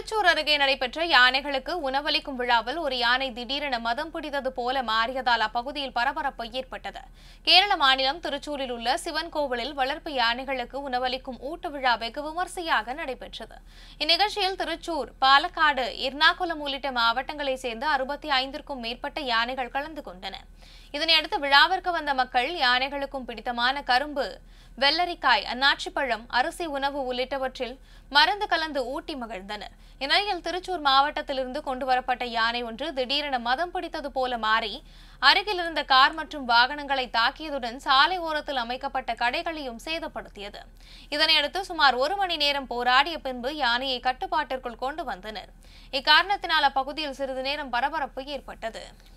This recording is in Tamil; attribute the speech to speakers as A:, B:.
A: திருச்சூர் அருகே நடைபெற்ற யானைகளுக்கு உணவளிக்கும் விழாவில் ஒரு யானை திடீரென மதம் பிடித்தது போல மாறியதால் அப்பகுதியில் பரபரப்பு ஏற்பட்டது கேரள மாநிலம் திருச்சூரில் உள்ள சிவன் கோவிலில் வளர்ப்பு யானைகளுக்கு உணவளிக்கும் ஊட்டு விழா வெகு விமர்சையாக நடைபெற்றது இந்நிகழ்ச்சியில் திருச்சூர் பாலக்காடு எர்ணாகுளம் உள்ளிட்ட மாவட்டங்களைச் சேர்ந்த அறுபத்தி ஐந்திற்கும் மேற்பட்ட யானைகள் கலந்து கொண்டன இதனையடுத்து விழாவிற்கு வந்த மக்கள் யானைகளுக்கும் பிடித்தமான கரும்பு வெள்ளரிக்காய் அன்னாச்சிப்பழம் அரிசி உணவு உள்ளிட்டவற்றில் மருந்து கலந்து ஊட்டி மகிழ்ந்தனர் இந்நிலையில் திருச்சூர் மாவட்டத்திலிருந்து கொண்டு வரப்பட்ட யானை ஒன்று திடீரென மதம் பிடித்தது போல மாறி அருகில் இருந்த கார் மற்றும் வாகனங்களை தாக்கியதுடன் சாலை ஓரத்தில் அமைக்கப்பட்ட கடைகளையும் சேதப்படுத்தியது இதனையடுத்து சுமார் ஒரு மணி நேரம் போராடிய பின்பு யானையை கட்டுப்பாட்டிற்குள் கொண்டு வந்தனர் இக்காரணத்தினால் அப்பகுதியில் சிறிது நேரம் பரபரப்பு ஏற்பட்டது